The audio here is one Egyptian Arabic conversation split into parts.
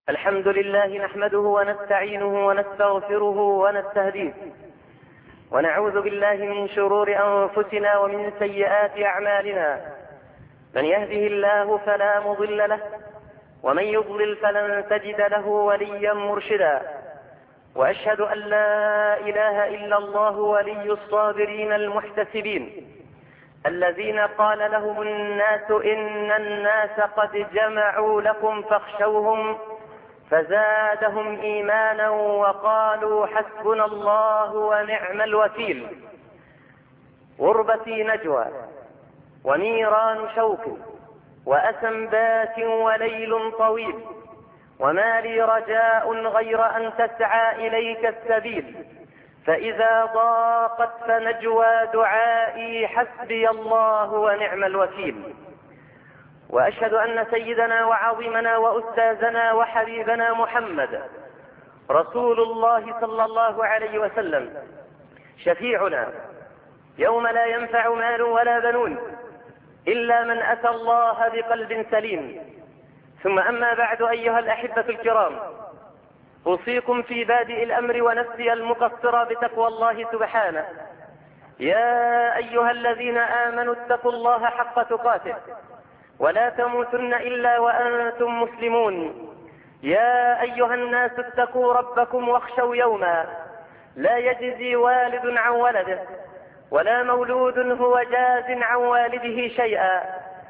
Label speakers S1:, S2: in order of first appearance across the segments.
S1: الحمد لله نحمده ونستعينه ونستغفره ونستهديه ونعوذ بالله من شرور أنفسنا ومن سيئات أعمالنا من يهده الله فلا مضل له ومن يضلل فلن تجد له وليا مرشدا وأشهد أن لا إله إلا الله ولي الصابرين المحتسبين الذين قال لهم الناس إن الناس قد جمعوا لكم فاخشوهم فزادهم إيمانا وقالوا حسبنا الله ونعم الوكيل غربتي نجوى ونيران شوك وأسنبات وليل طويل وما لي رجاء غير أن تسعى إليك السبيل فإذا ضاقت فنجوى دعائي حسبي الله ونعم الوكيل وأشهد أن سيدنا وعظيمنا وأستاذنا وحبيبنا محمد رسول الله صلى الله عليه وسلم شفيعنا يوم لا ينفع مال ولا بنون إلا من أتى الله بقلب سليم ثم أما بعد أيها الأحبة الكرام أوصيكم في بادئ الأمر ونفسي المقصرة بتقوى الله سبحانه يا أيها الذين آمنوا اتقوا الله حق تقاته ولا تموتن إلا وأنتم مسلمون يا أيها الناس اتقوا ربكم واخشوا يوما لا يجزي والد عن ولده ولا مولود هو جاز عن والده شيئا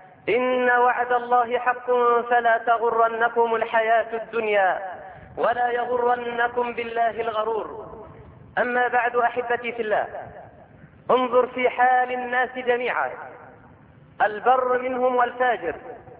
S1: إن وعد الله حق فلا تغرنكم الحياة الدنيا ولا يغرنكم بالله الغرور أما بعد أحبتي في الله انظر في حال الناس جميعا البر منهم والفاجر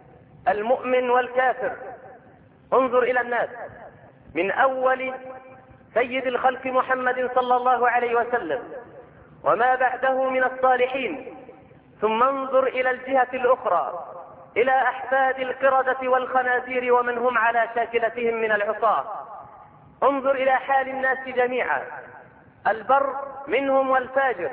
S1: المؤمن والكافر انظر إلى الناس من أول سيد الخلق محمد صلى الله عليه وسلم وما بعده من الصالحين ثم انظر إلى الجهة الأخرى إلى أحفاد القردة والخنازير ومن هم على شاكلتهم من العصاة انظر إلى حال الناس جميعا البر منهم والفاجر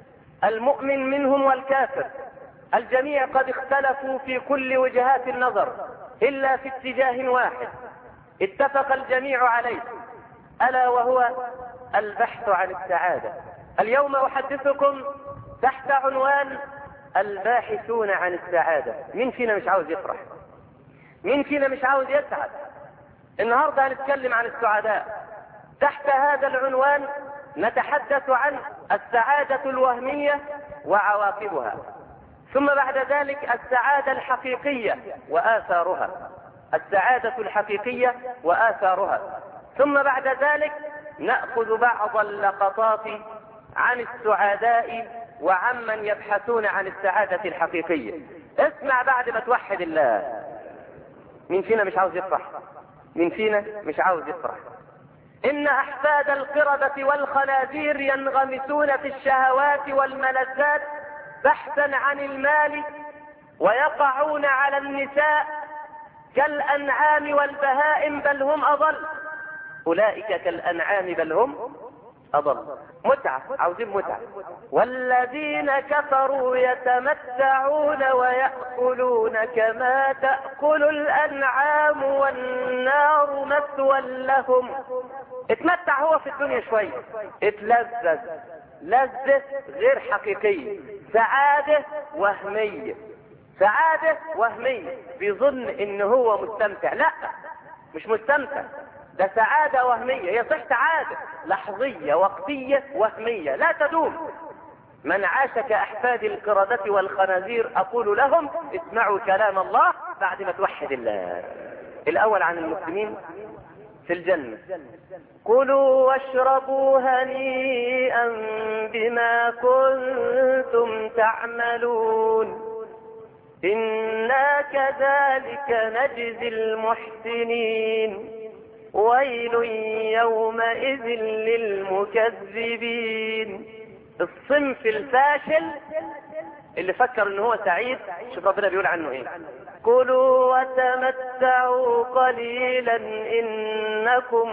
S1: المؤمن منهم والكافر الجميع قد اختلفوا في كل وجهات النظر إلا في اتجاه واحد اتفق الجميع عليه ألا وهو البحث عن السعادة اليوم أحدثكم تحت عنوان الباحثون عن السعادة مين فينا مش عاوز يفرح مين فينا مش عاوز يسعد النهاردة هنتكلم عن السعداء تحت هذا العنوان نتحدث عن السعادة الوهمية وعواقبها ثم بعد ذلك السعادة الحقيقية وآثارها السعادة الحقيقية وآثارها ثم بعد ذلك نأخذ بعض اللقطات عن السعداء وعمن يبحثون عن السعادة الحقيقية اسمع بعد ما توحد الله مين فينا مش عاوز يفرح مين فينا مش عاوز يفرح إن أحفاد القردة والخنازير ينغمسون في الشهوات والملذات بحثا عن المال ويقعون على النساء كالأنعام والبهائم بل هم أضل أولئك كالأنعام بل هم أضل متعة عاوزين متعة والذين كفروا يتمتعون ويأكلون كما تأكل الأنعام والنار مثوى لهم اتمتع هو في الدنيا شوية اتلذذ لذة غير حقيقية سعادة وهمية سعادة وهمية بيظن ان هو مستمتع لا مش مستمتع ده سعادة وهمية هي صح سعادة لحظية وقتية وهمية لا تدوم من عاش كأحفاد القردة والخنازير أقول لهم اسمعوا كلام الله بعد ما توحد الله الأول عن المسلمين في الجنة كلوا واشربوا هنيئا بما كنتم تعملون إنا كذلك نجزي المحسنين ويل يومئذ للمكذبين الصنف الفاشل اللي فكر ان هو سعيد شوف ربنا بيقول عنه ايه كلوا وتمتعوا قليلا انكم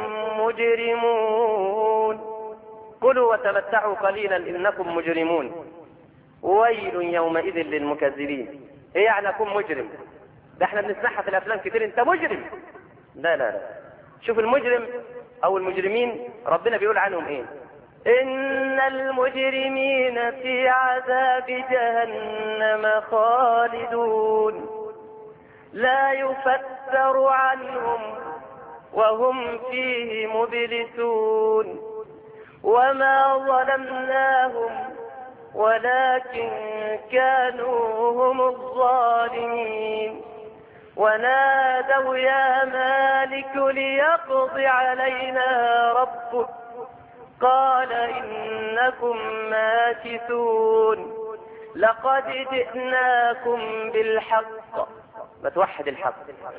S1: مجرمون كلوا وتمتعوا قليلا انكم مجرمون ويل يومئذ للمكذبين ايه يعني اكون مجرم ده احنا بنسمعها في الافلام كتير انت مجرم لا لا لا شوف المجرم او المجرمين ربنا بيقول عنهم ايه ان المجرمين في عذاب جهنم خالدون لا يفتر عنهم وهم فيه مبلسون وما ظلمناهم ولكن كانوا هم الظالمين ونادوا يا مالك ليقض علينا ربك قال إنكم ماكثون لقد جئناكم بالحق بتوحد الحق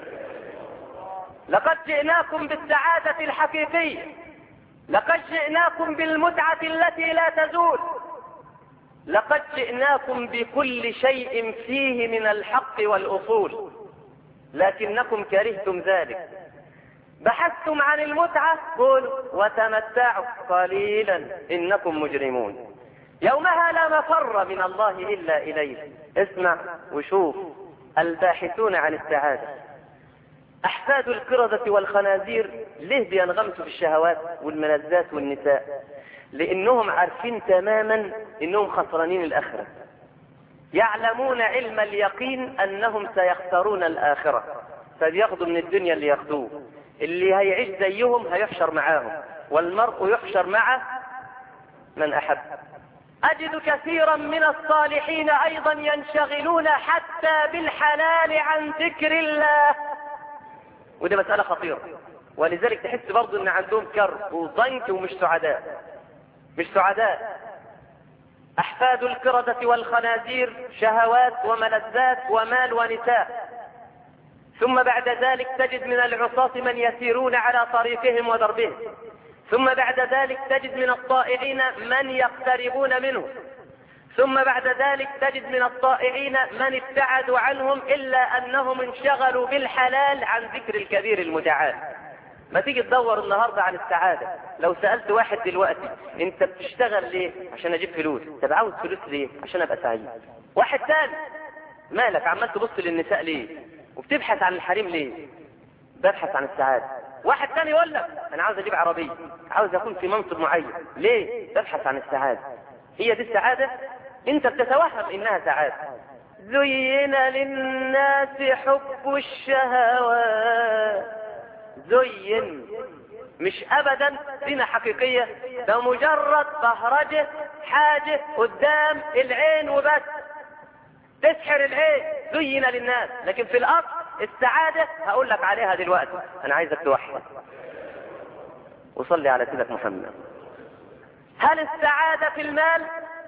S1: لقد جئناكم بالسعادة الحقيقية لقد جئناكم بالمتعة التي لا تزول لقد جئناكم بكل شيء فيه من الحق والأصول لكنكم كرهتم ذلك بحثتم عن المتعة قل وتمتعوا قليلا إنكم مجرمون يومها لا مفر من الله إلا إليه اسمع وشوف الباحثون عن السعادة أحفاد القردة والخنازير ليه بينغمسوا في الشهوات والملذات والنساء لأنهم عارفين تماما أنهم خسرانين الآخرة يعلمون علم اليقين أنهم سيخسرون الآخرة فبياخدوا من الدنيا اللي ياخدوه اللي هيعيش زيهم هيحشر معاهم والمرء يحشر مع من أحب أجد كثيرا من الصالحين أيضا ينشغلون حتى بالحلال عن ذكر الله وده مسألة خطيرة ولذلك تحس برضو ان عندهم كرب وضنك ومش سعداء مش سعداء احفاد القردة والخنازير شهوات وملذات ومال ونساء ثم بعد ذلك تجد من العصاة من يسيرون على طريقهم ودربهم ثم بعد ذلك تجد من الطائعين من يقتربون منه ثم بعد ذلك تجد من الطائعين من ابتعدوا عنهم إلا أنهم انشغلوا بالحلال عن ذكر الكبير المتعال ما تيجي تدور النهاردة عن السعادة لو سألت واحد دلوقتي انت بتشتغل ليه عشان اجيب فلوس طب عاوز فلوس ليه عشان ابقى سعيد واحد ثاني مالك عمال تبص للنساء ليه وبتبحث عن الحريم ليه ببحث عن السعادة واحد ثاني يقول لك انا عاوز اجيب عربية عاوز اكون في منصب معين ليه ببحث عن السعادة هي دي السعادة انت بتتوهم انها سعادة زين للناس حب الشهوات زين مش ابدا زينة حقيقية ده مجرد بهرجة حاجة قدام العين وبس تسحر العين زين للناس لكن في الاصل السعادة هقول لك عليها دلوقتي انا عايزك توحد وصلي على سيدك محمد هل السعادة في المال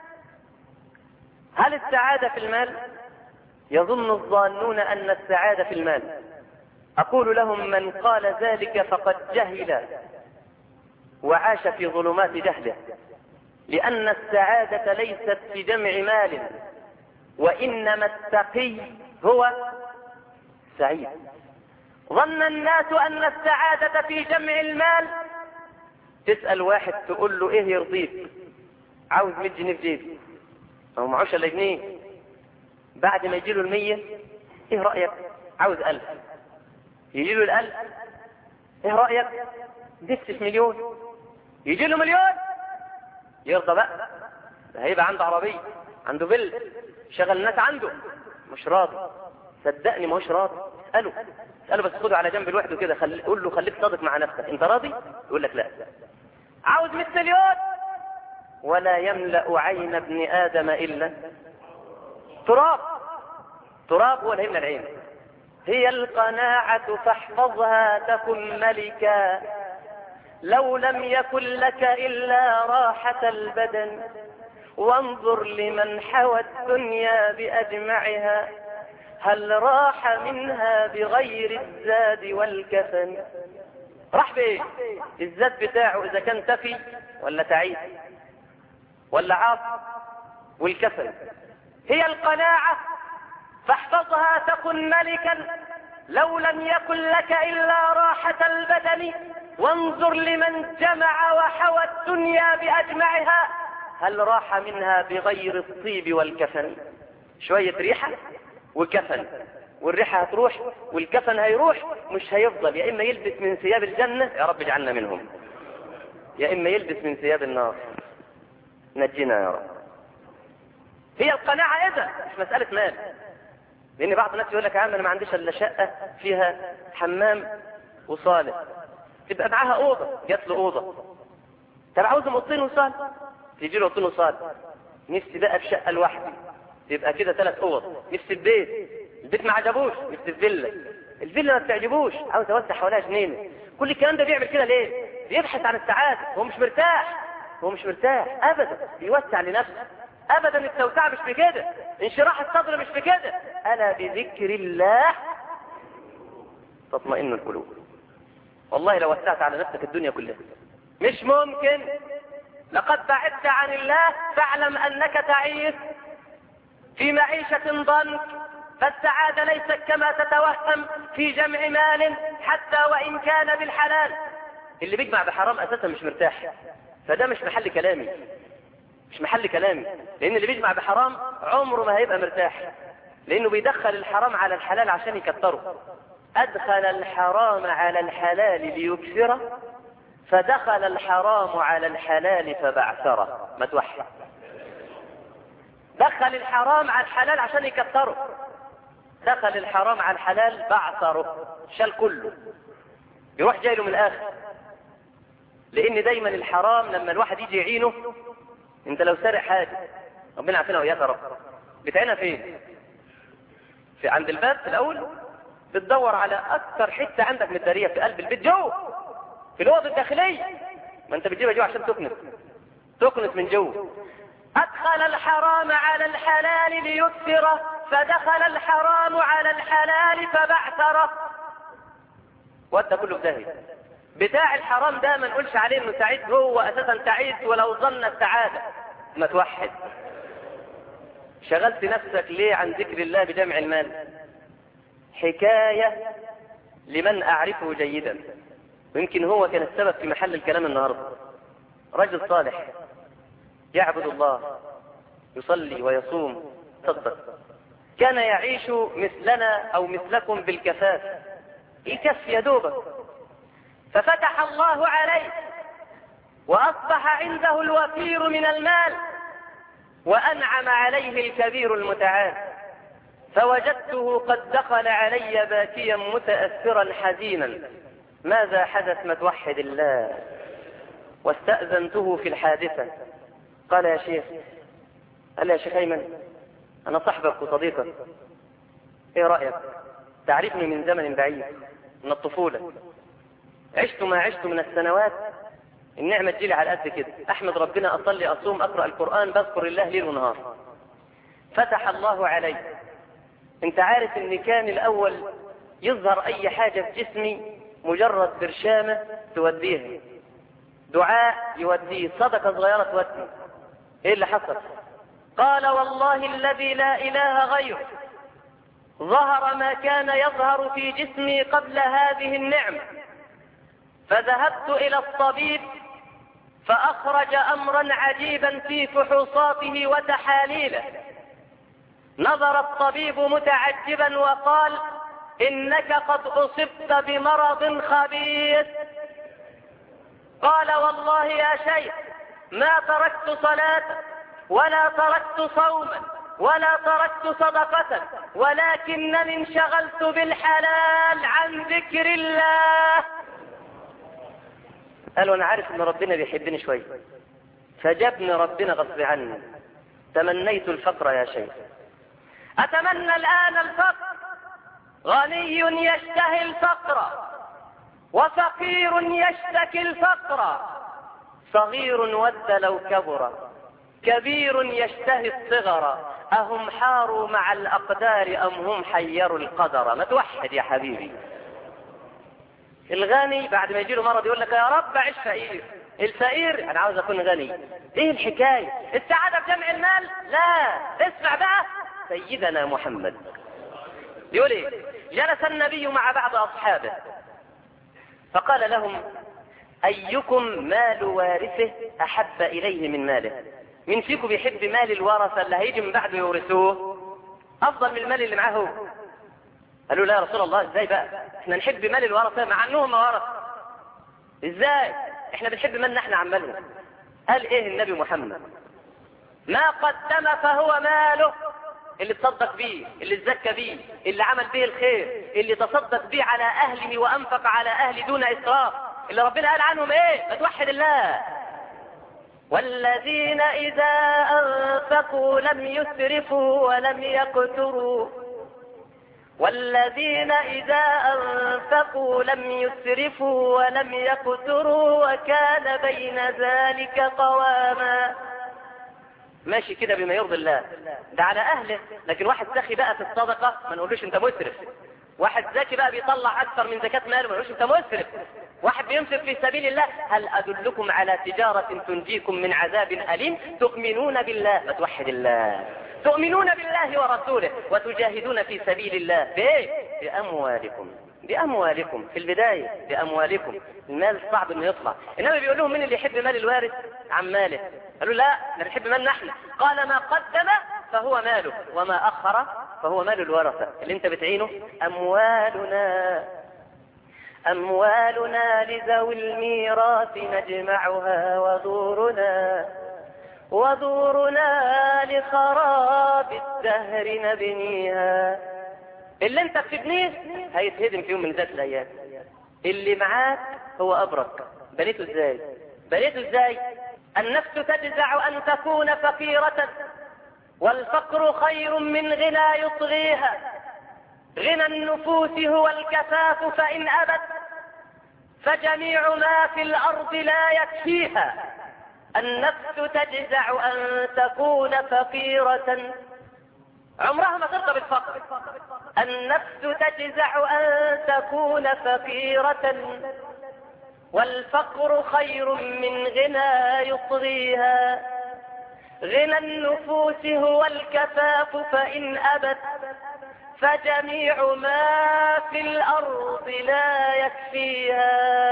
S1: هل السعادة في المال يظن الظانون ان السعادة في المال اقول لهم من قال ذلك فقد جهل وعاش في ظلمات جهله لان السعادة ليست في جمع مال وانما التقي هو سعيد ظن الناس ان السعادة في جمع المال تسأل واحد تقول له ايه يرضيك عاوز 100 جنيه في جيبي هو معوش الا جنيه بعد ما يجيله المية ايه رأيك عاوز ألف يجي له الألف ايه رأيك نفسي في مليون يجي له مليون يرضى بقى ده هيبقى عنده عربية عنده فيل شغل الناس عنده مش راضي صدقني ما هوش راضي اسأله اسأله بس خده على جنب لوحده كده خل... قول له خليك صادق مع نفسك انت راضي يقول لك لا عاوز 100 مليون ولا يملأ عين ابن آدم إلا تراب تراب ولا يملأ العين هي القناعة فاحفظها تكن ملكا لو لم يكن لك إلا راحة البدن وانظر لمن حوى الدنيا بأجمعها هل راح منها بغير الزاد والكفن راح بايه الزاد بتاعه اذا كان تفي ولا تعيس ولا عاص والكفن هي القناعة فاحفظها تكن ملكا لو لم يكن لك إلا راحة البدن وانظر لمن جمع وحوى الدنيا بأجمعها هل راح منها بغير الطيب والكفن شوية ريحة وكفن والريحة هتروح والكفن هيروح مش هيفضل يا إما يلبس من ثياب الجنة يا رب اجعلنا منهم يا إما يلبس من ثياب النار نجنا يا رب هي القناعة إذا مش مسألة مال لأن بعض الناس يقول لك يا عم أنا ما عنديش إلا شقة فيها حمام وصالة تبقى معاها أوضة جات له أوضة طب عاوز اوضتين وصالة تيجي له اوضتين وصالة نفسي بقى في شقة لوحدي تبقى كده ثلاث أوض نفسي ببيت البيت ما عجبوش نفسي في فيلا الفيلا ما بتعجبوش عاوز اوسع حواليها جنينه كل الكلام ده بيعمل كده ليه؟ بيبحث عن السعادة هو مش مرتاح هو مش مرتاح أبدا بيوسع لنفسه أبدا التوسعة مش في كده انشراح الصدر مش في كده ألا بذكر الله تطمئن القلوب والله لو وسعت على نفسك الدنيا كلها مش ممكن لقد بعدت عن الله فاعلم أنك تعيش في معيشة ضنك فالسعادة ليست كما تتوهم في جمع مال حتى وإن كان بالحلال اللي بيجمع بحرام أساسا مش مرتاح فده مش محل كلامي مش محل كلامي لأن اللي بيجمع بحرام عمره ما هيبقى مرتاح لأنه بيدخل الحرام على الحلال عشان يكتره أدخل الحرام على الحلال ليكثره فدخل الحرام على الحلال فبعثره ما توحد دخل الحرام على الحلال عشان يكتره دخل الحرام على الحلال بعثره شال كله يروح جاي له من الاخر لان دايما الحرام لما الواحد يجي يعينه انت لو سارق حاجه ربنا عافينا واياك يا رب بتعينها فين في عند الباب في الاول بتدور على اكثر حته عندك متداريه في قلب البيت جوه في الاوضه الداخليه ما انت بتجيبها جوه عشان تكنس تكنس من جوه ادخل الحرام على الحلال ليكثره فدخل الحرام على الحلال فبعثره وانت كله في داهيه بتاع الحرام ده ما نقولش عليه انه سعيد هو اساسا سعيد ولو ظن السعاده ما توحد شغلت نفسك ليه عن ذكر الله بجمع المال حكايه لمن اعرفه جيدا ويمكن هو كان السبب في محل الكلام النهارده رجل صالح يعبد الله يصلي ويصوم تصدق كان يعيش مثلنا او مثلكم بالكفاف يكف يا دوبك ففتح الله عليه واصبح عنده الوفير من المال وانعم عليه الكبير المتعال فوجدته قد دخل علي باكيا متاثرا حزينا ماذا حدث ما توحد الله واستاذنته في الحادثه قال يا شيخ قال يا شيخ ايمن انا صاحبك وصديقك ايه رايك تعرفني من زمن بعيد من الطفوله عشت ما عشت من السنوات النعمة تجيلي على قد كده أحمد ربنا أصلي أصوم أقرأ القرآن بذكر الله ليل ونهار فتح الله علي أنت عارف إن كان الأول يظهر أي حاجة في جسمي مجرد برشامة توديها دعاء يوديه صدقة صغيرة تودي إيه اللي حصل قال والله الذي لا إله غيره ظهر ما كان يظهر في جسمي قبل هذه النعمة فذهبت إلى الطبيب فأخرج أمرا عجيبا في فحوصاته وتحاليله نظر الطبيب متعجبا وقال إنك قد أصبت بمرض خبيث قال والله يا شيخ ما تركت صلاة ولا تركت صوما ولا تركت صدقة ولكنني انشغلت بالحلال عن ذكر الله قالوا انا عارف ان ربنا بيحبني شوية فجابني ربنا غصب عني تمنيت الفقر يا شيخ اتمنى الان الفقر غني يشتهي الفقر وفقير يشتكي الفقر صغير ود لو كبر كبير يشتهي الصغر أهم حاروا مع الأقدار أم هم حيروا القدر ما توحد يا حبيبي الغني بعد ما يجيله مرض يقول لك يا رب عيش فقير الفقير انا عاوز اكون غني ايه الحكايه السعاده بجمع المال لا اسمع بقى سيدنا محمد يقول ايه جلس النبي مع بعض اصحابه فقال لهم ايكم مال وارثه احب اليه من ماله مين فيكم بيحب مال الورثه اللي هيجي من بعده يورثوه افضل من المال اللي معاه هو قالوا لا يا رسول الله ازاي بقى احنا نحب مال الورثة مع انهم ما ورث ازاي احنا بنحب مالنا احنا عمالهم قال ايه النبي محمد ما قدم فهو ماله اللي تصدق بيه اللي تزكى بيه اللي عمل به الخير اللي تصدق بيه على اهله وانفق على اهله دون اسراف اللي ربنا قال عنهم ايه ما توحد الله والذين اذا انفقوا لم يسرفوا ولم يقتروا والذين إذا أنفقوا لم يسرفوا ولم يقتروا وكان بين ذلك قواما ماشي كده بما يرضي الله ده على أهله لكن واحد سخي بقى في الصدقة ما نقولوش أنت مسرف واحد ذكي بقى بيطلع أكثر من زكاة ماله ما نقولوش أنت مسرف واحد بينفق في سبيل الله هل أدلكم على تجارة تنجيكم من عذاب أليم تؤمنون بالله فتوحد الله تؤمنون بالله ورسوله وتجاهدون في سبيل الله بايه باموالكم باموالكم في البدايه باموالكم المال صعب انه يطلع انما بيقول لهم مين اللي يحب مال الوارث عن ماله قالوا لا احنا بنحب مالنا احنا قال ما قدم فهو ماله وما اخر فهو مال الورثه اللي انت بتعينه اموالنا اموالنا لذوي الميراث نجمعها ودورنا ودورنا لخراب الدهر نبنيها اللي انت بتبنيه هيتهدم في يوم من ذات الايام اللي معاك هو ابرك بنيته ازاي بنيته ازاي النفس تجزع ان تكون فقيرة والفقر خير من غنى يطغيها غنى النفوس هو الكفاف فان ابت فجميع ما في الارض لا يكفيها النفس تجزع أن تكون فقيرة عمرها ما ترضى بالفقر النفس تجزع أن تكون فقيرة والفقر خير من غنى يطغيها غنى النفوس هو الكفاف فإن أبت فجميع ما في الأرض لا يكفيها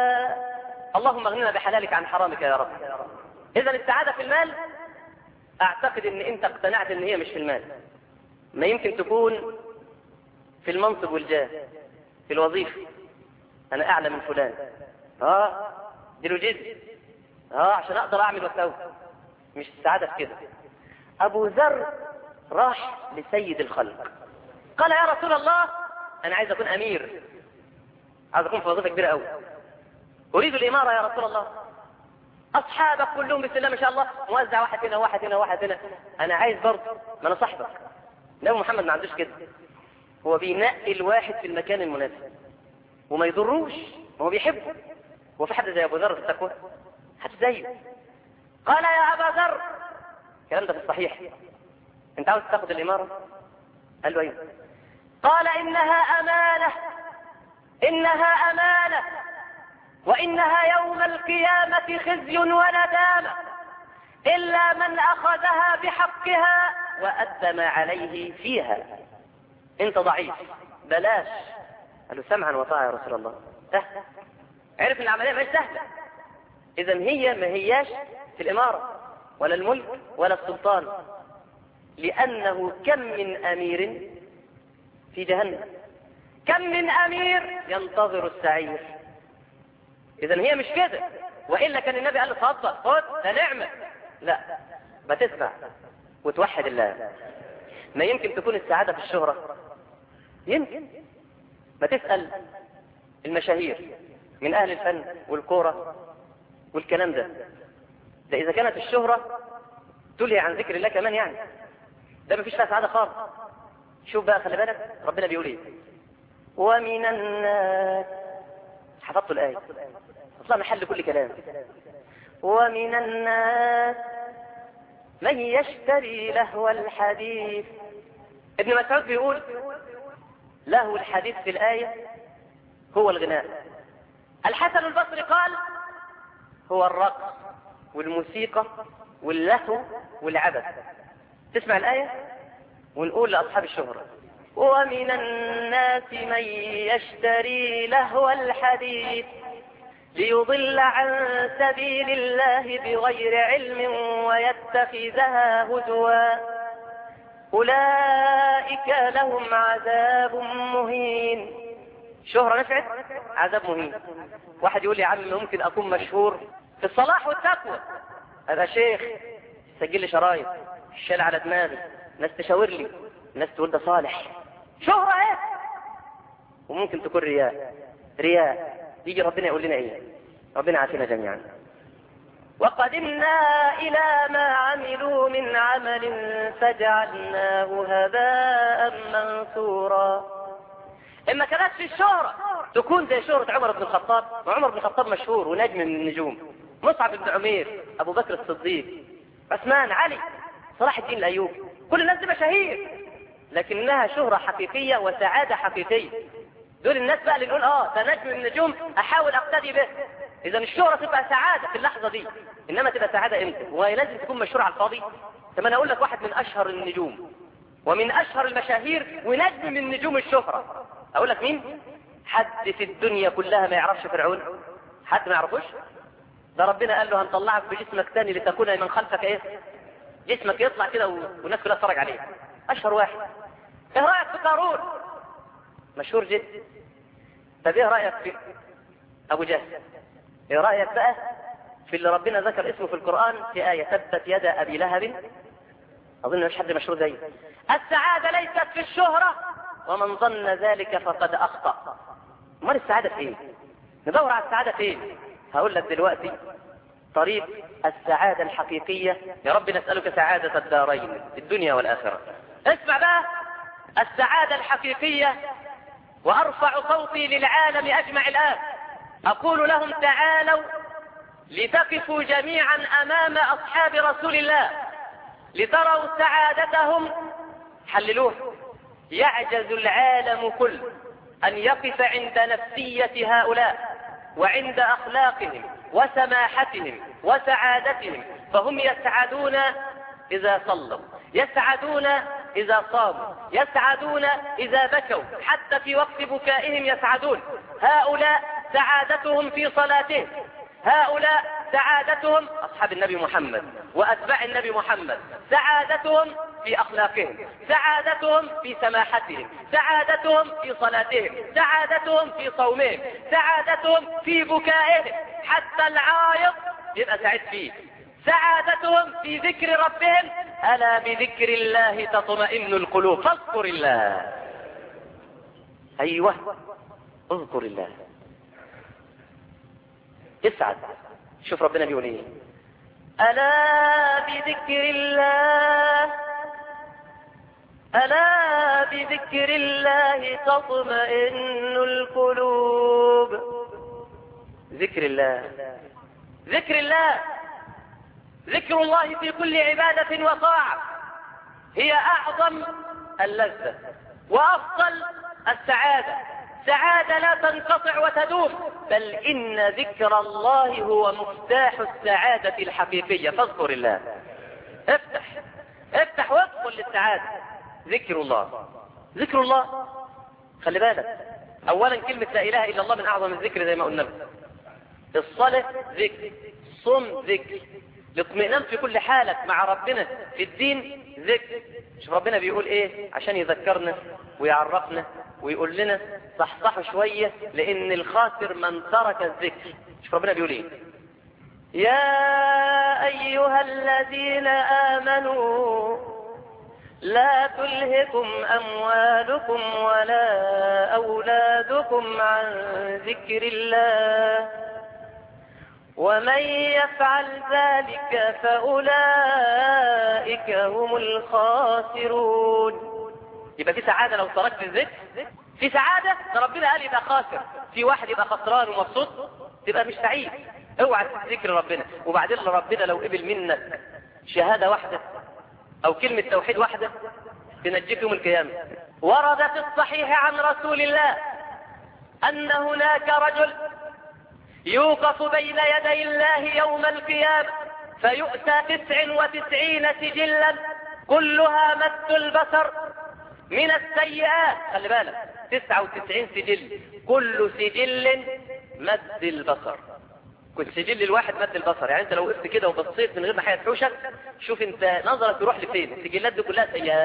S1: اللهم اغننا بحلالك عن حرامك يا رب اذا السعادة في المال اعتقد ان انت اقتنعت ان هي مش في المال ما يمكن تكون في المنصب والجاه في الوظيفة انا اعلى من فلان اه دي له جزء اه عشان اقدر اعمل واسوي مش السعادة في كده ابو ذر راح لسيد الخلق قال يا رسول الله انا عايز اكون امير عايز اكون في وظيفة كبيرة قوي اريد الامارة يا رسول الله اصحابك كلهم بسم الله ما شاء الله موزع واحد هنا واحد هنا واحد هنا انا عايز برضه ما انا صاحبك النبي محمد ما عندوش كده هو بينقي الواحد في المكان المناسب وما يضروش هو بيحبه هو في حد زي ابو ذر في التقوى حد زيه قال يا ابا ذر الكلام ده في الصحيح انت عاوز تاخد الاماره قال له ايوه قال انها امانه انها امانه وإنها يوم القيامة خزي وندامة إلا من أخذها بحقها وأدى ما عليه فيها أنت ضعيف بلاش قال له سمعا وطاعة يا رسول الله سهل عرف ان العملية مش سهلة إذا هي ما هياش في الإمارة ولا الملك ولا السلطان لأنه كم من أمير في جهنم كم من أمير ينتظر السعير اذا هي مش كده والا كان النبي قال له اتفضل خد ده نعمه لا بتسمع وتوحد الله ما يمكن تكون السعاده في الشهره يمكن ما تسال المشاهير من اهل الفن والكوره والكلام ده ده اذا كانت الشهره تلهي عن ذكر الله كمان يعني ده مفيش فيها سعاده خالص شوف بقى خلي بالك ربنا بيقول ايه ومن الناس حفظت الايه اصلا محل كل كلام ومن الناس من يشتري لهو الحديث ابن مسعود بيقول لهو الحديث في الآية هو الغناء الحسن البصري قال هو الرقص والموسيقى واللهو والعبث تسمع الآية ونقول لأصحاب الشهرة ومن الناس من يشتري لهو الحديث ليضل عن سبيل الله بغير علم ويتخذها هزوا أولئك لهم عذاب مهين شهرة نفعت عذاب مهين واحد يقول لي يا عم ممكن أكون مشهور في الصلاح والتقوى هذا شيخ سجل لي شرايط الشال على دماغي ناس تشاور لي ناس تقول ده صالح شهرة ايه وممكن تكون رياء رياء يجي ربنا يقول لنا ايه ربنا عافينا جميعا وقدمنا إلى ما عملوا من عمل فجعلناه هباء منثورا إما كانت في الشهرة تكون زي شهرة عمر بن الخطاب وعمر بن الخطاب مشهور ونجم من النجوم مصعب بن عمير أبو بكر الصديق عثمان علي صلاح الدين الأيوبي كل الناس دي مشاهير لكنها شهرة حقيقية وسعادة حقيقية دول الناس بقى اللي نقول اه ده نجم من النجوم احاول اقتدي به اذا الشهرة تبقى سعادة في اللحظة دي انما تبقى سعادة امتى وهي لازم تكون مشهورة على الفاضي طب انا اقول لك واحد من اشهر النجوم ومن اشهر المشاهير ونجم من نجوم الشهرة اقول لك مين حد في الدنيا كلها ما يعرفش فرعون حد ما يعرفوش ده ربنا قال له هنطلعك بجسمك تاني لتكون من خلفك ايه جسمك يطلع كده والناس كلها تتفرج عليه اشهر واحد ايه رايك في قارون مشهور جدا طب ايه رايك في ابو جهل ايه رايك بقى في اللي ربنا ذكر اسمه في القران في ايه تبت يد ابي لهب اظن مش حد مشهور زيه السعاده ليست في الشهره ومن ظن ذلك فقد اخطا امال السعاده فين ندور على السعاده فين هقول لك دلوقتي طريق السعادة الحقيقية يا رب نسألك سعادة الدارين الدنيا والآخرة اسمع بقى السعادة الحقيقية وأرفع صوتي للعالم أجمع الآن أقول لهم تعالوا لتقفوا جميعا أمام أصحاب رسول الله لتروا سعادتهم حللوه يعجز العالم كله أن يقف عند نفسية هؤلاء وعند أخلاقهم وسماحتهم وسعادتهم فهم يسعدون إذا صلوا يسعدون إذا صاموا يسعدون إذا بكوا حتى في وقت بكائهم يسعدون هؤلاء سعادتهم في صلاتهم هؤلاء سعادتهم أصحاب النبي محمد وأتباع النبي محمد سعادتهم في أخلاقهم سعادتهم في سماحتهم سعادتهم في صلاتهم سعادتهم في صومهم سعادتهم في بكائهم حتى العايق يبقى سعيد فيه سعادتهم في ذكر ربهم ألا بذكر الله تطمئن القلوب فاذكر الله أيوة اذكر الله اسعد شوف ربنا بيقول ايه ألا بذكر الله ألا بذكر الله تطمئن القلوب ذكر الله ذكر الله ذكر الله في كل عبادة وطاعة هي أعظم اللذة وأفضل السعادة سعادة لا تنقطع وتدوم بل إن ذكر الله هو مفتاح السعادة الحقيقية فاذكر الله افتح افتح وادخل للسعادة ذكر الله ذكر الله خلي بالك اولا كلمة لا اله الا الله من اعظم الذكر زي ما قلنا لك الصلاة ذكر صم ذكر الاطمئنان في كل حالك مع ربنا في الدين ذكر شوف ربنا بيقول ايه عشان يذكرنا ويعرفنا ويقول لنا صحصحوا شوية لان الخاسر من ترك الذكر شوف ربنا بيقول ايه يا ايها الذين امنوا لا تلهكم أموالكم ولا أولادكم عن ذكر الله ومن يفعل ذلك فأولئك هم الخاسرون يبقى في سعادة لو تركت الذكر في سعادة ده ربنا قال يبقى خاسر في واحد يبقى خسران ومبسوط تبقى مش سعيد اوعى تذكر ربنا وبعدين ربنا لو قبل منك شهادة واحدة او كلمة توحيد واحدة تنجيك يوم القيامة ورد في الصحيح عن رسول الله ان هناك رجل يوقف بين يدي الله يوم القيامة فيؤتى تسع وتسعين سجلا كلها مد البصر من السيئات خلي بالك تسعة وتسعين سجل كل سجل مد البصر كل سجل الواحد مد البصر يعني انت لو وقفت كده وبصيت من غير ما حاجه تحوشك شوف انت نظرك يروح لفين السجلات دي كلها سيئات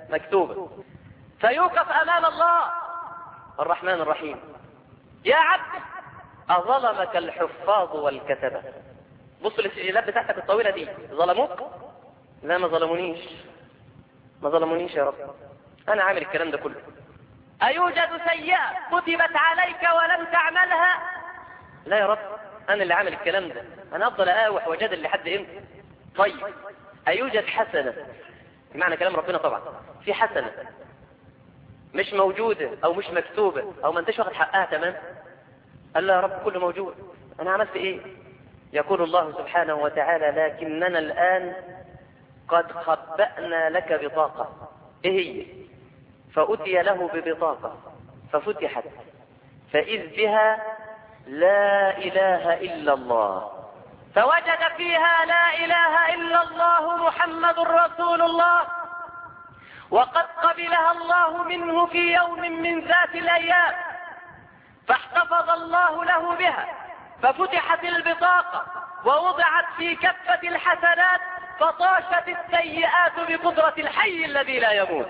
S1: مكتوبة فيوقف أمام الله الرحمن الرحيم يا عبد أظلمك الحفاظ والكتبة بصوا للسجلات بتاعتك الطويلة دي ظلموك لا ما ظلمونيش ما ظلمونيش يا رب أنا عامل الكلام ده كله أيوجد سيئة كتبت عليك ولم تعملها لا يا رب أنا اللي عامل الكلام ده أنا أفضل أقاوح وجادل لحد إمتى طيب أيوجد حسنة بمعنى كلام ربنا طبعا في حسنة مش موجودة أو مش مكتوبة أو ما انتش واخد حقها تمام قال له يا رب كله موجود أنا عملت إيه يقول الله سبحانه وتعالى لكننا الآن قد خبأنا لك بطاقة إيه هي فأتي له ببطاقة ففتحت فإذ بها لا إله إلا الله فوجد فيها لا إله إلا الله محمد رسول الله وقد قبلها الله منه في يوم من ذات الأيام فاحتفظ الله له بها ففتحت البطاقة ووضعت في كفة الحسنات فطاشت السيئات بقدرة الحي الذي لا يموت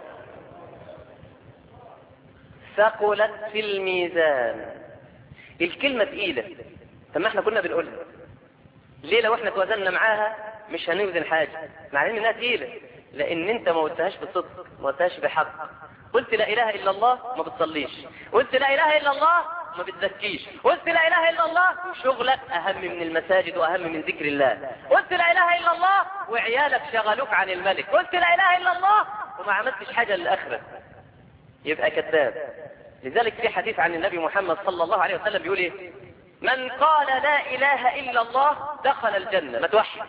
S1: ثقلت في الميزان الكلمة تقيلة طب ما احنا كنا بنقولها ليه لو احنا توازنا معاها مش هنوزن حاجة مع ان انها تقيلة لان انت ما قلتهاش بصدق ما قلتهاش بحق قلت لا اله الا الله ما بتصليش قلت لا اله الا الله ما بتزكيش قلت لا اله الا الله شغلك اهم من المساجد واهم من ذكر الله قلت لا اله الا الله وعيالك شغلوك عن الملك قلت لا اله الا الله وما عملتش حاجه للاخره يبقى كذاب لذلك في حديث عن النبي محمد صلى الله عليه وسلم بيقول ايه من قال لا اله الا الله دخل الجنه ما توحد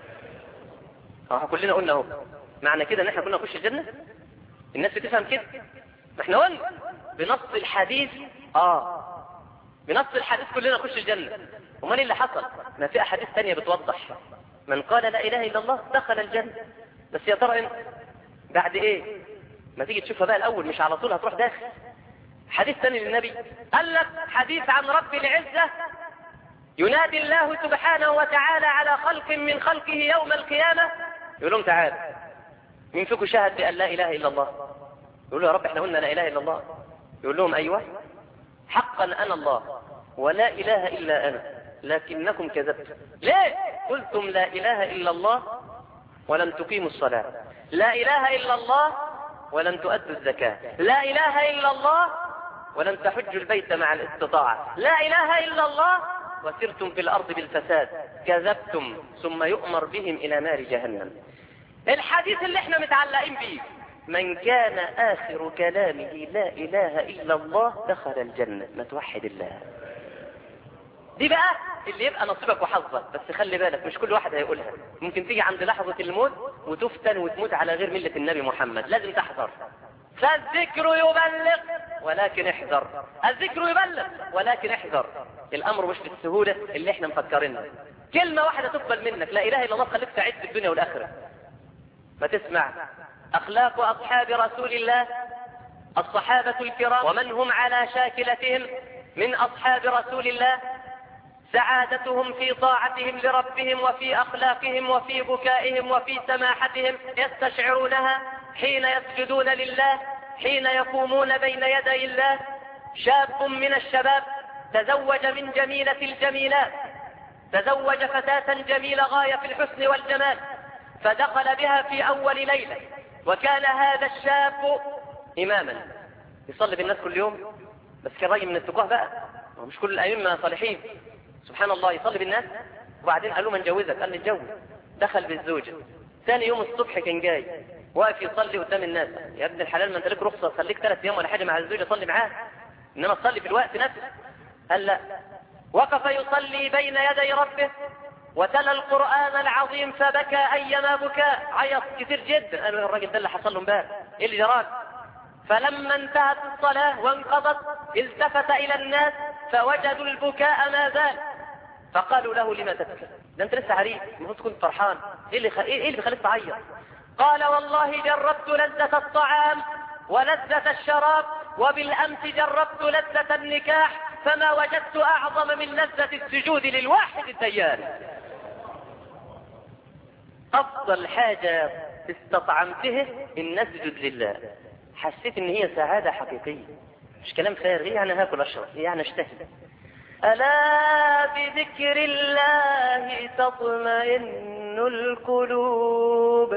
S1: اه كلنا قلنا اهو معنى كده ان احنا كنا نخش الجنه الناس بتفهم كده ما احنا قلنا بنص الحديث اه بنص الحديث كلنا نخش الجنة امال ايه اللي حصل ما في احاديث ثانيه بتوضح من قال لا اله الا الله دخل الجنة بس يا ترى انت بعد ايه ما تيجي تشوفها بقى الاول مش على طول هتروح داخل حديث ثاني للنبي قال لك حديث عن رب العزة ينادي الله سبحانه وتعالى على خلق من خلقه يوم القيامة يقول لهم تعالى مين فيكم شهد بأن لا إله إلا الله يقول له يا رب احنا قلنا لا إله إلا الله يقول لهم أيوة حقا أنا الله ولا إله إلا أنا لكنكم كذبتم ليه قلتم لا إله إلا الله ولم تقيموا الصلاة لا إله إلا الله ولم تؤدوا الزكاة لا إله إلا الله ولم تحجوا البيت مع الاستطاعة لا إله إلا الله وسرتم في الأرض بالفساد كذبتم ثم يؤمر بهم إلى نار جهنم الحديث اللي احنا متعلقين بيه من كان آخر كلامه لا إله إلا الله دخل الجنة ما توحد الله دي بقى اللي يبقى نصيبك وحظك بس خلي بالك مش كل واحد هيقولها ممكن تيجي عند لحظة الموت وتفتن وتموت على غير ملة النبي محمد لازم تحذر فالذكر يبلغ ولكن احذر الذكر يبلغ ولكن احذر الامر مش بالسهولة اللي احنا مفكرينها كلمة واحدة تقبل منك لا اله الا الله تخليك سعيد في الدنيا والاخرة ما تسمع اخلاق اصحاب رسول الله الصحابة الكرام ومن هم على شاكلتهم من اصحاب رسول الله سعادتهم في طاعتهم لربهم وفي اخلاقهم وفي بكائهم وفي سماحتهم يستشعرونها حين يسجدون لله حين يقومون بين يدي الله شاب من الشباب تزوج من جميلة الجميلات تزوج فتاة جميلة غاية في الحسن والجمال فدخل بها في أول ليلة وكان هذا الشاب إماما يصلي بالناس كل يوم بس كان راجل من التقاه بقى ومش كل الأئمة صالحين سبحان الله يصلي بالناس وبعدين قال له من جوزك قال لي اتجوز دخل بالزوجة ثاني يوم الصبح كان جاي واقف يصلي قدام الناس يا ابن الحلال ما انت لك رخصه خليك ثلاث ايام ولا حاجه مع الزوجه صلي معاه انما تصلي في الوقت نفسه قال لا وقف يصلي بين يدي ربه وتلا القرآن العظيم فبكى أيما بكاء عيط كثير جدا قالوا الراجل ده اللي حصل له امبارح ايه اللي جراك فلما انتهت الصلاة وانقضت التفت إلى الناس فوجدوا البكاء ما زال فقالوا له لما تبكي ده انت لسه عريس المفروض تكون فرحان ايه اللي خ... ايه اللي بيخليك تعيط قال والله جربت لذة الطعام ولذة الشراب وبالأمس جربت لذة النكاح فما وجدت أعظم من لذة السجود للواحد الديان أفضل حاجة استطعمته ان نسجد لله حسيت ان هي سعادة حقيقية مش كلام فارغ يعني هاكل اشرب يعني اشتهي ألا بذكر الله تطمئن القلوب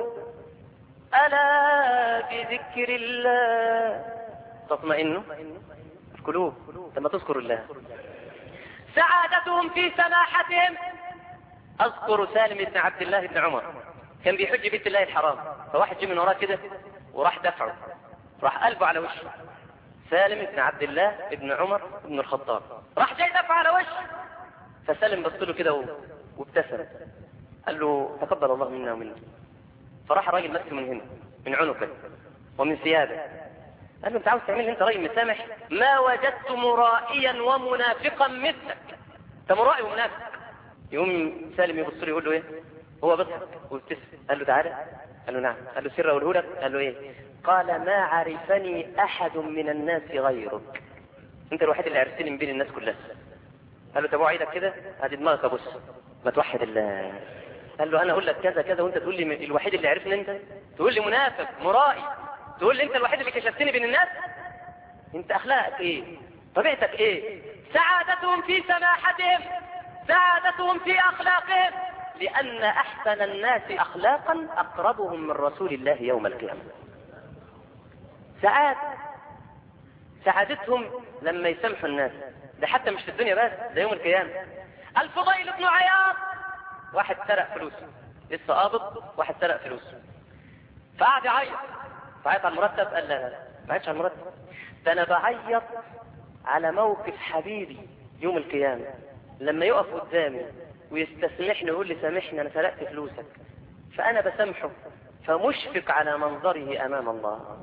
S1: ألا بذكر الله تطمئن القلوب لما تذكر الله سعادتهم في سماحتهم أذكر سالم بن عبد الله بن عمر كان بيحج بيت الله الحرام فواحد جه من وراه كده وراح دفعه راح قلبه على وشه سالم بن عبد الله بن عمر بن الخطاب راح جاي دفع على وشه فسالم بص له كده وابتسم قال له تقبل الله منا ومنك فراح الراجل مسك من هنا من عنقه ومن ثيابه قال له انت عاوز تعمل انت راجل مسامح ما وجدت مرائيا ومنافقا مثلك انت مرائي ومنافق يقوم سالم يبص له يقول له ايه هو بضحك وابتسم قال له تعالى قال له نعم قال له سر اقوله لك قال له ايه قال ما عرفني احد من الناس غيرك انت الوحيد اللي عرفتني من بين الناس كلها قال له طب ايدك كده ادي دماغك ابص ما توحد الله قال له انا اقول لك كذا كذا وانت تقول لي الوحيد اللي عرفني انت تقول لي منافق مرائي تقول لي انت الوحيد اللي كشفتني بين الناس انت اخلاقك ايه طبيعتك ايه سعادتهم في سماحتهم سعادتهم في اخلاقهم لان احسن الناس اخلاقا اقربهم من رسول الله يوم القيامه سعادة سعادتهم لما يسامحوا الناس ده حتى مش في الدنيا بس ده يوم القيامة الفضيل بن عياض واحد سرق فلوسه لسه قابض واحد سرق فلوسه فقعد يعيط فعيط على المرتب قال لا لا لا ما عيطش على المرتب ده انا بعيط على موقف حبيبي يوم القيامة لما يقف قدامي ويستسمحني ويقول لي سامحني انا سرقت فلوسك فانا بسامحه فمشفق على منظره امام الله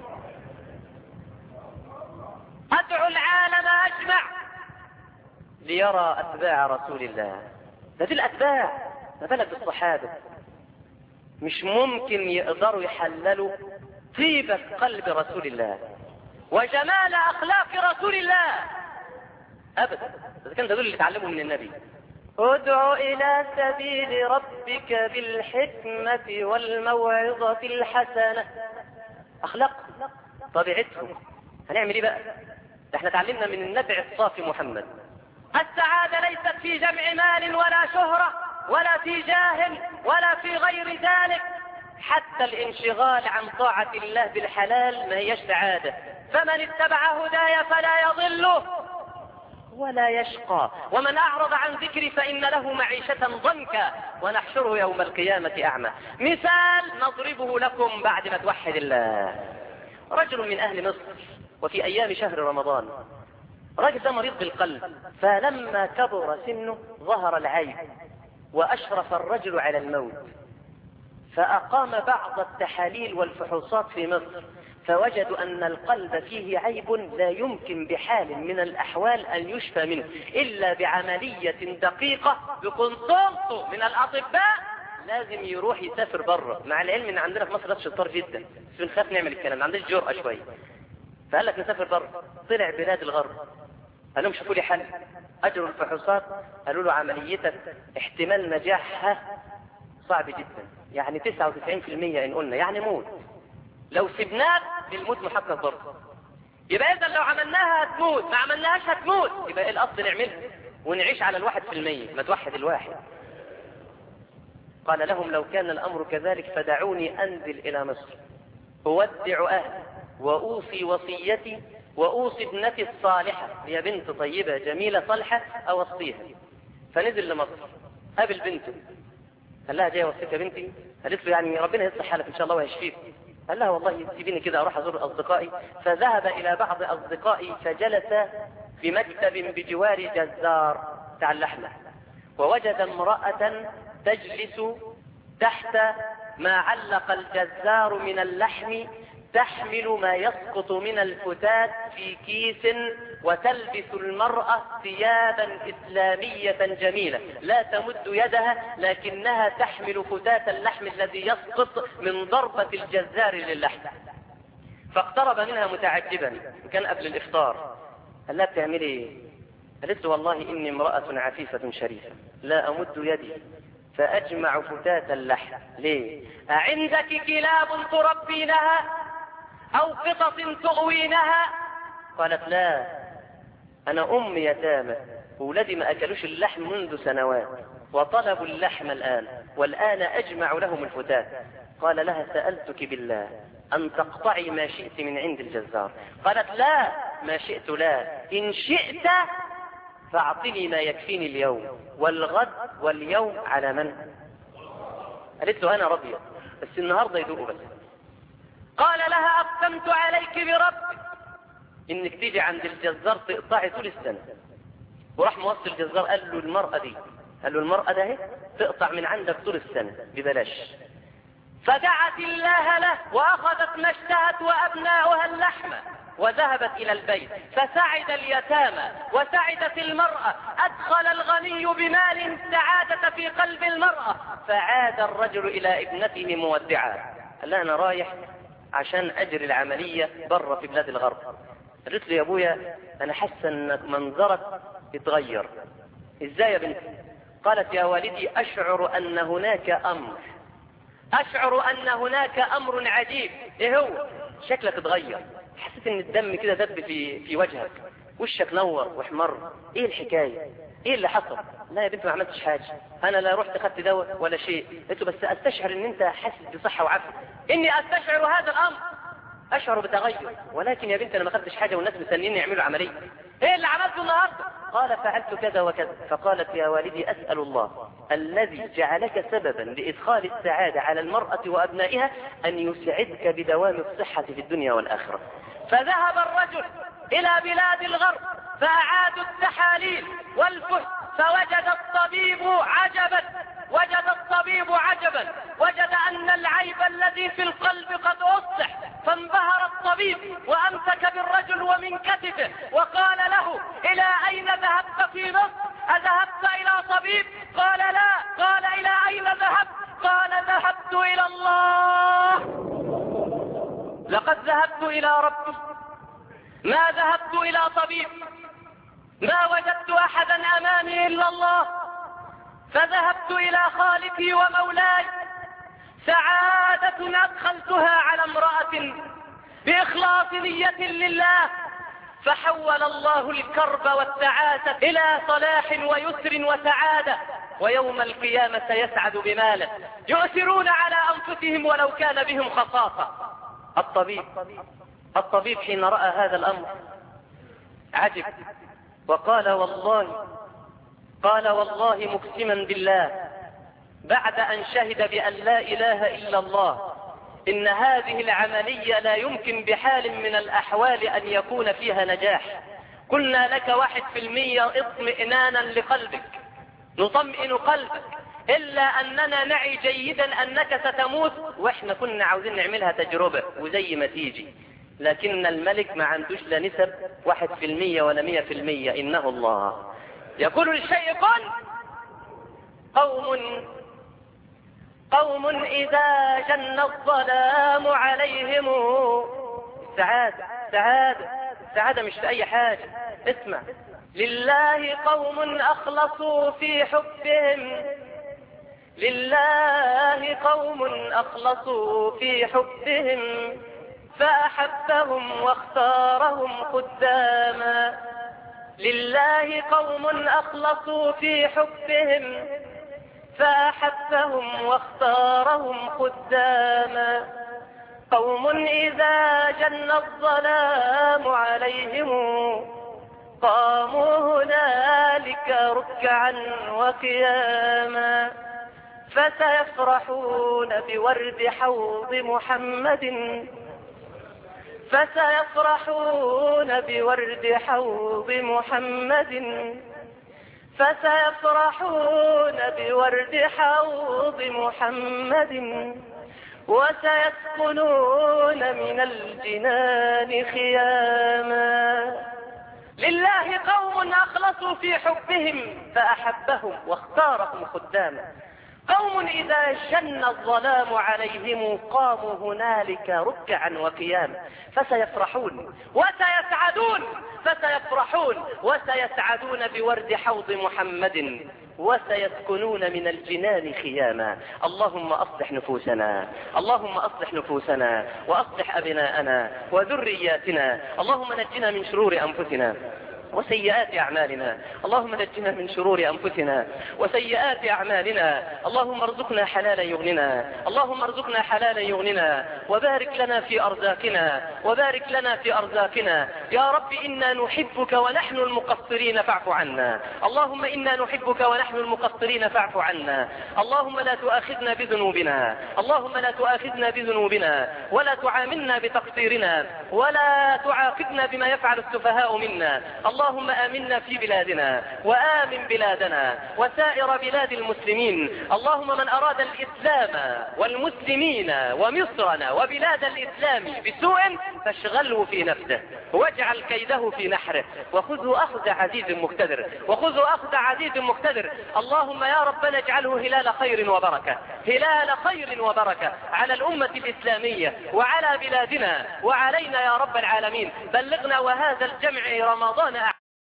S1: ادعو العالم اجمع ليرى اتباع رسول الله ده دي الاتباع ما بالك بالصحابه مش ممكن يقدروا يحللوا طيبة قلب رسول الله وجمال اخلاق رسول الله ابدا اذا كان دول اللي اتعلموا من النبي ادع الى سبيل ربك بالحكمة والموعظة الحسنة اخلاق طبيعتهم هنعمل ايه بقى ده احنا اتعلمنا من النبع الصافي محمد السعادة ليست في جمع مال ولا شهرة ولا في جاه ولا في غير ذلك حتى الانشغال عن طاعة الله بالحلال ما هيش سعادة فمن اتبع هداي فلا يضل ولا يشقى ومن أعرض عن ذكري فإن له معيشة ضنكا ونحشره يوم القيامة أعمى مثال نضربه لكم بعد ما توحد الله رجل من أهل مصر وفي أيام شهر رمضان راجل ده مريض بالقلب فلما كبر سنه ظهر العيب وأشرف الرجل على الموت فأقام بعض التحاليل والفحوصات في مصر فوجدوا أن القلب فيه عيب لا يمكن بحال من الأحوال أن يشفى منه إلا بعملية دقيقة بكونسولته من الأطباء لازم يروح يسافر بره مع العلم ان عندنا في مصر ناس شطار جدا بس بنخاف نعمل الكلام ما عندناش جرأة شويه فقال لك نسافر بره طلع بلاد الغرب قال لهم شوفوا لي حل اجروا الفحوصات قالوا له عمليتك احتمال نجاحها صعب جدا يعني 99% ان قلنا يعني موت لو سبناك للموت محقق برضه يبقى اذا لو عملناها هتموت ما عملناهاش هتموت يبقى ايه الاصل نعملها ونعيش على الواحد في المية ما توحد الواحد قال لهم لو كان الامر كذلك فدعوني انزل الى مصر اودع اهلي واوصي وصيتي واوصي ابنتي الصالحة هي بنت طيبة جميلة صالحة اوصيها فنزل لمصر قابل بنته قال لها جاي اوصيك يا بنتي قالت له يعني ربنا يصلح حالك ان شاء الله ويشفيك قال لها والله سيبيني كده اروح ازور اصدقائي فذهب الى بعض اصدقائي فجلس في مكتب بجوار جزار بتاع اللحمة ووجد امرأة تجلس تحت ما علق الجزار من اللحم تحمل ما يسقط من الفتات في كيس وتلبس المرأة ثيابا إسلامية جميلة لا تمد يدها لكنها تحمل فتات اللحم الذي يسقط من ضربة الجزار للحم فاقترب منها متعجبا كان قبل الإفطار قال لها بتعملي ايه قالت له والله إني امرأة عفيفة شريفة لا أمد يدي فأجمع فتاة اللحم ليه أعندك كلاب تربينها أو قطط تغوينها قالت لا أنا أم يتامى أولادي ما أكلوش اللحم منذ سنوات وطلبوا اللحم الآن والآن أجمع لهم الفتاة قال لها سألتك بالله أن تقطعي ما شئت من عند الجزار قالت لا ما شئت لا إن شئت فاعطني ما يكفيني اليوم والغد واليوم على من قالت له أنا رضيت بس النهاردة يدوقوا بس قال لها أقسمت عليك بربك إنك تيجي عند الجزار تقطعي طول السنة وراح موصل الجزار قال له المرأة دي قال له المرأة ده اهي تقطع من عندك طول السنة ببلاش فدعت الله له وأخذت ما اشتهت وأبناؤها اللحمة وذهبت إلى البيت فسعد اليتامى وسعدت المرأة أدخل الغني بمال السعادة في قلب المرأة فعاد الرجل إلى ابنته مودعا قال لها أنا رايح عشان أجري العملية بره في بلاد الغرب قلت له يا أبويا أنا حاسة أن منظرك اتغير إزاي يا بنتي قالت يا والدي أشعر أن هناك أمر أشعر أن هناك أمر عجيب إيه هو شكلك اتغير حسيت ان الدم كده دب في في وجهك وشك نور واحمر ايه الحكايه ايه اللي حصل لا يا بنت ما عملتش حاجه انا لا رحت خدت دواء ولا شيء قلت بس استشعر ان انت حاسس بصحه وعافيه اني استشعر هذا الامر اشعر بتغير ولكن يا بنت انا ما خدتش حاجه والناس مستنيين يعملوا عمليه ايه اللي عملته النهارده قال فعلت كذا وكذا فقالت يا والدي اسال الله الذي جعلك سببا لادخال السعاده على المراه وابنائها ان يسعدك بدوام الصحه في الدنيا والاخره فذهب الرجل إلى بلاد الغرب فأعادوا التحاليل والفحص فوجد الطبيب عجبا وجد الطبيب عجبا وجد أن العيب الذي في القلب قد أصلح فانبهر الطبيب وأمسك بالرجل ومن كتفه وقال له إلى أين ذهبت في مصر أذهبت إلى طبيب قال لا قال إلى أين ذهبت قال ذهبت إلى الله لقد ذهبت إلى ربي ما ذهبت إلى طبيب ما وجدت أحدا أمامي إلا الله فذهبت إلى خالقي ومولاي سعادة أدخلتها على امرأة بإخلاص نية لله فحول الله الكرب والسعادة إلى صلاح ويسر وسعادة ويوم القيامة يسعد بماله يؤثرون على أنفسهم ولو كان بهم خصاصة الطبيب الطبيب حين رأى هذا الأمر عجب وقال والله قال والله مقسما بالله بعد أن شهد بأن لا إله إلا الله إن هذه العملية لا يمكن بحال من الأحوال أن يكون فيها نجاح قلنا لك واحد في المية اطمئنانا لقلبك نطمئن قلبك إلا أننا نعي جيدا أنك ستموت وإحنا كنا عاوزين نعملها تجربة وزي ما تيجي لكن الملك ما عندوش لا نسب واحد في المية ولا مية في المية إنه الله يقول للشيء كن قوم قوم إذا جن الظلام عليهم سعادة سعادة سعادة مش في أي حاجة اسمع لله قوم أخلصوا في حبهم لله قوم أخلصوا في حبهم فأحبهم واختارهم قداما لله قوم أخلصوا في حبهم فأحبهم واختارهم قداما قوم إذا جن الظلام عليهم قاموا هنالك ركعا وقياما فسيفرحون بورد حوض محمد فسيفرحون بورد حوض محمد فسيفرحون بورد حوض محمد وسيسكنون من الجنان خياما لله قوم أخلصوا في حبهم فأحبهم واختارهم خداما قوم إذا جن الظلام عليهم قاموا هنالك ركعا وقياما فسيفرحون وسيسعدون فسيفرحون وسيسعدون بورد حوض محمد وسيسكنون من الجنان خياما اللهم أصلح نفوسنا اللهم أصلح نفوسنا وأصلح أبناءنا وذرياتنا اللهم نجنا من شرور أنفسنا وسيئات أعمالنا اللهم نجنا من شرور أنفسنا وسيئات أعمالنا اللهم ارزقنا حلالا يغننا اللهم ارزقنا حلالا يغننا وبارك لنا في أرزاقنا وبارك لنا في أرزاقنا يا رب إنا نحبك ونحن المقصرين فاعف عنا اللهم إنا نحبك ونحن المقصرين فاعف عنا اللهم لا تؤاخذنا بذنوبنا اللهم لا تؤاخذنا بذنوبنا ولا تعاملنا بتقصيرنا ولا تعاقبنا بما يفعل السفهاء منا اللهم آمنا في بلادنا وآمن بلادنا وسائر بلاد المسلمين اللهم من أراد الإسلام والمسلمين ومصرنا وبلاد الإسلام بسوء فاشغله في نفسه واجعل كيده في نحره وخذه أخذ عزيز مقتدر وخذه أخذ عزيز مقتدر اللهم يا ربنا اجعله هلال خير وبركة هلال خير وبركة على الأمة الإسلامية وعلى بلادنا وعلينا يا رب العالمين بلغنا وهذا الجمع رمضان